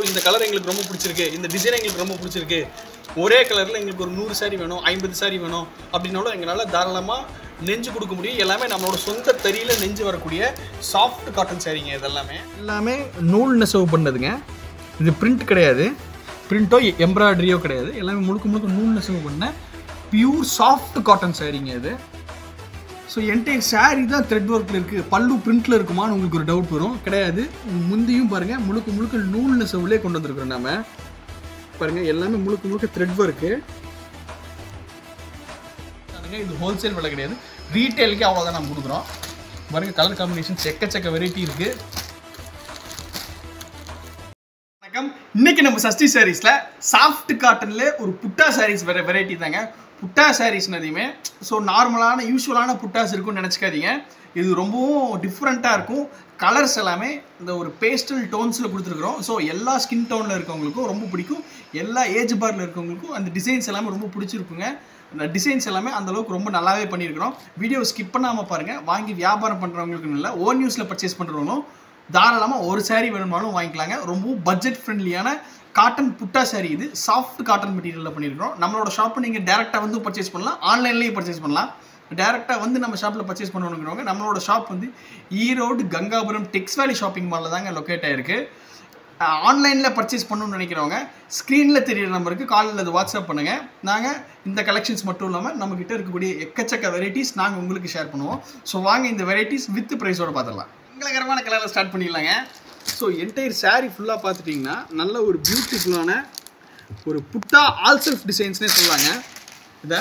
இந்த கலர் எங்களுக்கு ரொம்ப பிடிச்சிருக்கு இந்த டிசைன் எங்களுக்கு ரொம்ப பிடிச்சிருக்கு ஒரே கலரில் எங்களுக்கு ஒரு நூறு saree வேணும் ஐம்பது saree வேணும் அப்படின்னாலும் எங்களால் தாராளமாக நெஞ்சு கொடுக்க முடியும் எல்லாமே நம்மளோட சொந்த தறியில் நெஞ்சு வரக்கூடிய சாஃப்ட் காட்டன் சாரீங்க இதெல்லாமே எல்லாமே நூல் நெசவு பண்ணதுங்க இது பிரிண்ட் கிடையாது பிரிண்ட்டோ எம்ப்ராய்டரியோ கிடையாது எல்லாமே முழுக்க முழுக்க நூல் நெசவு பண்ண பியூர் சாஃப்ட் காட்டன் சாரீங்க இது ஸோ என்டையர் saree தான் த்ரெட் ஒர்க்கில் இருக்குது பல்லு பிரிண்ட்டில் இருக்குமான்னு உங்களுக்கு ஒரு டவுட் வரும் கிடையாது முந்தியும் பாருங்கள் முழுக்க முழுக்க நூல் நெசவுலே கொண்டு வந்திருக்கிறோம் நாம பாருங்கள் எல்லாமே முழுக்க முழுக்க த்ரெட் ஒர்க்கு இது ஹோல்சேல் விலை கிடையாது ரீட்டைலுக்கே அவ்வளோதான் நம்ம கொடுக்குறோம் பாருங்க கலர் காம்பினேஷன்ஸ் எக்கச்சக்க வெரைட்டி இருக்குது வணக்கம் இன்னைக்கு நம்ம சஷ்டி சாரீஸ்ல சாஃப்ட் காட்டன்ல ஒரு புட்டா சாரீஸ் வேற வெரைட்டி தாங்க புட்டா சாரீஸ்னதையுமே ஸோ நார்மலான யூஸ்வலான புட்டாஸ் இருக்கும்னு நினச்சிக்காதீங்க இது ரொம்பவும் டிஃப்ரெண்ட்டாக இருக்கும் கலர்ஸ் எல்லாமே இந்த ஒரு பேஸ்டல் டோன்ஸில் கொடுத்துருக்குறோம் ஸோ எல்லா ஸ்கின் டோனில் இருக்கவங்களுக்கும் ரொம்ப பிடிக்கும் எல்லா ஏஜ் பாரில் இருக்கவங்களுக்கும் அந்த டிசைன்ஸ் எல்லாமே ரொம்ப பிடிச்சிருக்குங்க அந்த டிசைன்ஸ் எல்லாமே அந்த அளவுக்கு ரொம்ப நல்லாவே பண்ணியிருக்கிறோம் வீடியோ ஸ்கிப் பண்ணாமல் பாருங்கள் வாங்கி வியாபாரம் பண்ணுறவங்களுக்கு இல்லை ஓன் யூஸில் பர்ச்சேஸ் பண்ணுறவங்களும் தாராளமாக ஒரு saree வேணும்னாலும் வாங்கிக்கலாங்க ரொம்பவும் பட்ஜெட் ஃப்ரெண்ட்லியான காட்டன் புட்டா saree இது சாஃப்ட் காட்டன் மெட்டீரியலில் பண்ணியிருக்கிறோம் நம்மளோட ஷாப்பை நீங்கள் டேரெக்டாக வந்து பர்ச்சேஸ் பண்ணலாம் ஆன்லைன்லேயும் பர்ச்சேஸ் பண்ணலாம் டேரெக்டாக வந்து நம்ம ஷாப்பில் பர்ச்சேஸ் பண்ணணுங்கிறவங்க நம்மளோட ஷாப் வந்து ஈரோடு கங்காபுரம் டெக்ஸ் வேலி ஷாப்பிங் மாலில் தாங்க லொக்கேட் ஆயிருக்கு ஆன்லைனில் பர்ச்சேஸ் பண்ணணும்னு நினைக்கிறவங்க ஸ்க்ரீனில் தெரியிற நம்பருக்கு கால் அல்லது வாட்ஸ்அப் பண்ணுங்கள் நாங்கள் இந்த கலெக்ஷன்ஸ் மட்டும் இல்லாமல் நம்மக்கிட்ட இருக்கக்கூடிய எக்கச்சக்க வெரைட்டிஸ் நாங்கள் உங்களுக்கு ஷேர் பண்ணுவோம் ஸோ வாங்க இந்த வெரைட்டிஸ் வித் ப்ரைஸோட பார்த்துடலாம் மங்களகரமான கலரில் ஸ்டார்ட் பண்ணிடலாங்க ஸோ என்டையர் saree ஃபுல்லாக பார்த்துட்டிங்கன்னா நல்ல ஒரு பியூட்டிஃபுல்லான ஒரு புட்டா ஆல் செல்ஃப் டிசைன்ஸ்னே சொல்லுவாங்க இதை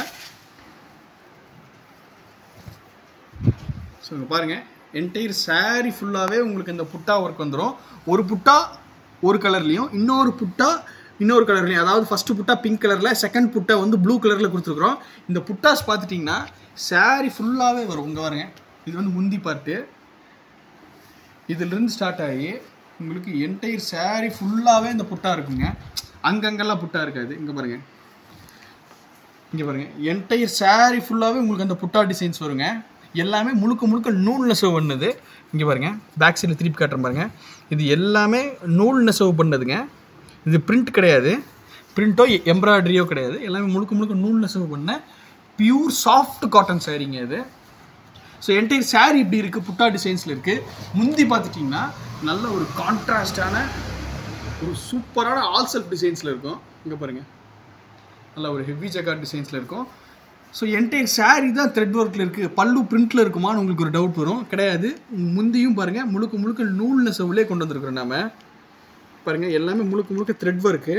ஸோ இங்கே பாருங்கள் என்டையர் saree ஃபுல்லாகவே உங்களுக்கு இந்த புட்டா ஒர்க் வந்துடும் ஒரு புட்டா ஒரு கலர்லேயும் இன்னொரு புட்டா இன்னொரு கலர்லையும் அதாவது ஃபஸ்ட்டு புட்டா பிங்க் கலரில் செகண்ட் புட்டா வந்து ப்ளூ கலரில் கொடுத்துருக்குறோம் இந்த புட்டாஸ் பார்த்துட்டிங்கன்னா saree ஃபுல்லாகவே வரும் இங்கே பாருங்க இது வந்து முந்தி பார்ட்டு இதிலிருந்து ஸ்டார்ட் ஆகி உங்களுக்கு என்டையர் saree ஃபுல்லாகவே இந்த புட்டா இருக்குங்க அங்கங்கெல்லாம் புட்டா இருக்காது இங்கே பாருங்கள் இங்கே பாருங்க என்டையர் saree ஃபுல்லாகவே உங்களுக்கு அந்த புட்டா டிசைன்ஸ் வருங்க எல்லாமே முழுக்க முழுக்க நூல் நெசவு பண்ணது இங்கே பாருங்க பேக் சைடில் திருப்பி காட்டுறேன் பாருங்க இது எல்லாமே நூல் நெசவு பண்ணதுங்க இது பிரிண்ட் கிடையாது பிரிண்ட்டோ எம்ப்ராய்டரியோ கிடையாது எல்லாமே முழுக்க முழுக்க நூல் நெசவு பண்ண பியூர் சாஃப்ட் காட்டன் சாரீங்க இது ஸோ என்டையர் saree இப்படி இருக்குது புட்டா டிசைன்ஸில் இருக்குது முந்தி பார்த்துட்டிங்கன்னா நல்ல ஒரு கான்ட்ராஸ்டான ஒரு சூப்பரான ஆல் செல்ஃப் டிசைன்ஸில் இருக்கும் இங்கே பாருங்கள் நல்ல ஒரு ஹெவி ஜக்கார்ட் டிசைன்ஸில் இருக்கும் ஸோ என்டையர் saree தான் த்ரெட் ஒர்க்கில் இருக்குது பல்லு பிரிண்ட்டில் இருக்குமான்னு உங்களுக்கு ஒரு டவுட் வரும் கிடையாது முந்தியும் பாருங்கள் முழுக்க முழுக்க நூல் நெசவுலே கொண்டு வந்திருக்கிறோம் நாம பாருங்கள் எல்லாமே முழுக்க முழுக்க த்ரெட் ஒர்க்கு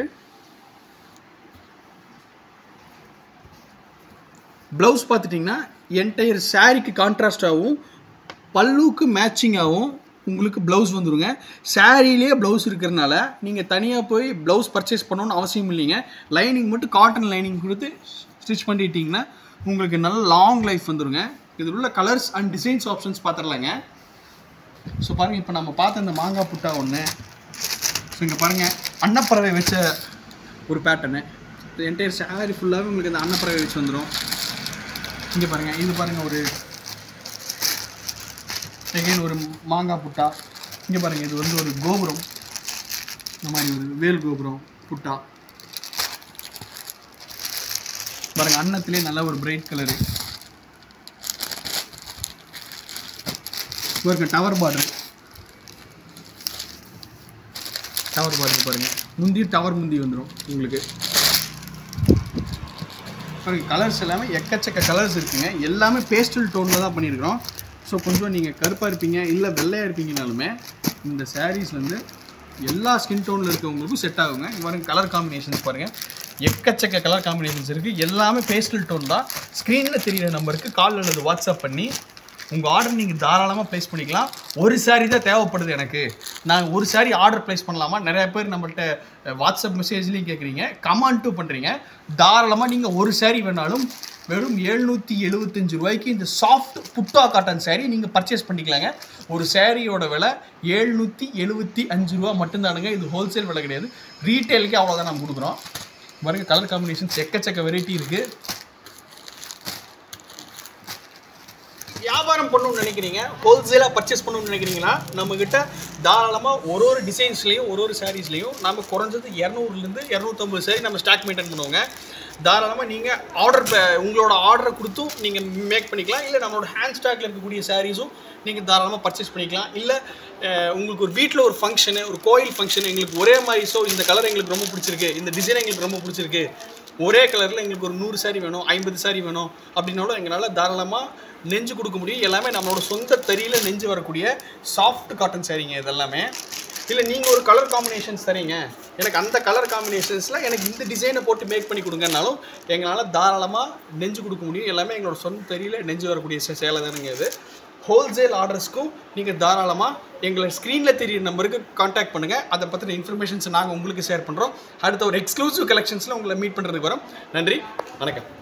ப்ளவுஸ் பார்த்துட்டிங்கன்னா என்டையர் சாரீக்கு கான்ட்ராஸ்டாகவும் பல்லுக்கு மேட்சிங்காகவும் உங்களுக்கு ப்ளவுஸ் வந்துருங்க சாரீலேயே ப்ளவுஸ் இருக்கிறனால நீங்கள் தனியாக போய் ப்ளவுஸ் பர்ச்சேஸ் பண்ணணும்னு அவசியம் இல்லைங்க லைனிங் மட்டும் காட்டன் லைனிங் கொடுத்து ஸ்டிச் பண்ணிட்டீங்கன்னா உங்களுக்கு நல்ல லாங் லைஃப் வந்துருங்க இதில் உள்ள கலர்ஸ் அண்ட் டிசைன்ஸ் ஆப்ஷன்ஸ் பார்த்துடலாங்க ஸோ பாருங்கள் இப்போ நம்ம பார்த்த இந்த மாங்காய் புட்டா ஒன்று ஸோ இங்கே பாருங்கள் அன்னப்பறவை வச்ச ஒரு பேட்டர்னு என்டையர் saree ஃபுல்லாகவே உங்களுக்கு இந்த அன்னப்பறவை வச்சு வந்துடும் இங்கே பாருங்கள் இது பாருங்கள் ஒரு செகண்ட் ஒரு மாங்காய் புட்டா இங்கே பாருங்கள் இது வந்து ஒரு கோபுரம் இந்த மாதிரி ஒரு வேல் கோபுரம் புட்டா பாருங்க அன்னத்திலே நல்ல ஒரு பிரைட் கலரு பாருங்க டவர் பார்டர் டவர் பார்டர் பாருங்க முந்தி டவர் முந்தி வந்துடும் உங்களுக்கு பாருங்க கலர்ஸ் எல்லாமே எக்கச்சக்க கலர்ஸ் இருக்குங்க எல்லாமே பேஸ்டல் டோனில் தான் பண்ணியிருக்கிறோம் ஸோ கொஞ்சம் நீங்கள் கருப்பாக இருப்பீங்க இல்லை வெள்ளையாக இருப்பீங்கனாலுமே இந்த சாரீஸ்லேருந்து எல்லா ஸ்கின் டோனில் இருக்கவங்களுக்கும் செட் ஆகுங்க இங்க பாருங்க கலர் காம்பினேஷன்ஸ் பாருங்கள் எக்கச்சக்க கலர் காம்பினேஷன்ஸ் இருக்குது எல்லாமே பேஸ்டல் டோன் தான் ஸ்க்ரீனில் தெரியிற நம்பருக்கு கால் அல்லது வாட்ஸ்அப் பண்ணி உங்கள் ஆர்டர் நீங்கள் தாராளமாக ப்ளேஸ் பண்ணிக்கலாம் ஒரு saree தான் தேவைப்படுது எனக்கு நான் ஒரு saree ஆர்டர் ப்ளேஸ் பண்ணலாமா நிறைய பேர் நம்மள்ட்ட அஹ், வாட்ஸ்அப் மெசேஜ்லேயும் கேட்குறீங்க கமெண்ட்டும் பண்ணுறீங்க தாராளமாக நீங்கள் ஒரு saree வேணாலும் வெறும் எழுநூற்றி எழுபத்தஞ்சு ரூபாய்க்கு இந்த சாஃப்ட் புட்டா காட்டன் saree நீங்கள் பர்ச்சேஸ் பண்ணிக்கலாங்க ஒரு சாரியோட விலை எழுநூற்றி எழுபத்தி அஞ்சு ரூபா மட்டும்தானுங்க இது ஹோல்சேல் விலை கிடையாது ரீட்டைலுக்கே அவ்வளோதான் நம்ம கொடுக்குறோம் பாருங்க கலர் காம்பினேஷன்ஸ் எக்கச்சக்க வெரைட்டி இருக்குது வியாபாரம் பண்ணணும்னு நினைக்கிறீங்க ஹோல்சேலாக பர்ச்சேஸ் பண்ணணும்னு நினைக்கிறீங்களா நம்மக்கிட்ட தாராளமாக ஒரு ஒரு டிசைன்ஸ்லேயும் ஒரு ஒரு சாரீஸ்லேயும் நம்ம குறைஞ்சது இரநூறுலேருந்து இரநூத்தம்பது சாரி நம்ம ஸ்டாக் மெயின்டைன் பண்ணுவோங்க தாராளமாக நீங்கள் ஆர்டர் உங்களோட ஆர்டரை கொடுத்தும் நீங்கள் மேக் பண்ணிக்கலாம் இல்லை நம்மளோட ஹேண்ட் ஸ்டாக்ல இருக்கக்கூடிய சாரீஸும் நீங்கள் தாராளமாக பர்ச்சேஸ் பண்ணிக்கலாம் இல்லை அஹ், உங்களுக்கு ஒரு வீட்டில் ஒரு ஃபங்க்ஷனு ஒரு கோயில் ஃபங்க்ஷன் எங்களுக்கு ஒரே மாதிரி ஸோ இந்த கலர் எங்களுக்கு ரொம்ப பிடிச்சிருக்கு இந்த டிசைன் எங்களுக்கு ரொம்ப பிடிச்சிருக்கு ஒரே கலரில் எங்களுக்கு ஒரு நூறு சாரி வேணும் ஐம்பது சாரி வேணும் அப்படின்னாலும் எங்களால் தாராளமாக நெஞ்சு கொடுக்க முடியும் எல்லாமே நம்மளோட சொந்த தறியில் நெஞ்சு வரக்கூடிய சாஃப்ட் காட்டன் சாரீங்க இதெல்லாமே இல்லை நீங்கள் ஒரு கலர் காம்பினேஷன்ஸ் தரீங்க எனக்கு அந்த கலர் காம்பினேஷன்ஸில் எனக்கு இந்த டிசைனை போட்டு மேக் பண்ணி கொடுங்கனாலும் எங்களால் தாராளமாக நெஞ்சு கொடுக்க முடியும் எல்லாமே எங்களோட சொந்த தறியில் நெஞ்சு வரக்கூடிய சே- சேலை தானுங்க இது ஹோல்சேல் ஆர்டர்ஸ்க்கும் நீங்கள் தாராளமாக எங்களை ஸ்க்ரீனில் தெரியுற நம்பருக்கு காண்டாக்ட் பண்ணுங்கள் அதை பற்றின இன்ஃபர்மேஷன்ஸ் நாங்கள் உங்களுக்கு ஷேர் பண்ணுறோம் அடுத்த ஒரு எக்ஸ்க்ளூசிவ் கலெக்ஷன்ஸில் உங்களை மீட் பண்ணுறதுக்கு வரோம் நன்றி வணக்கம்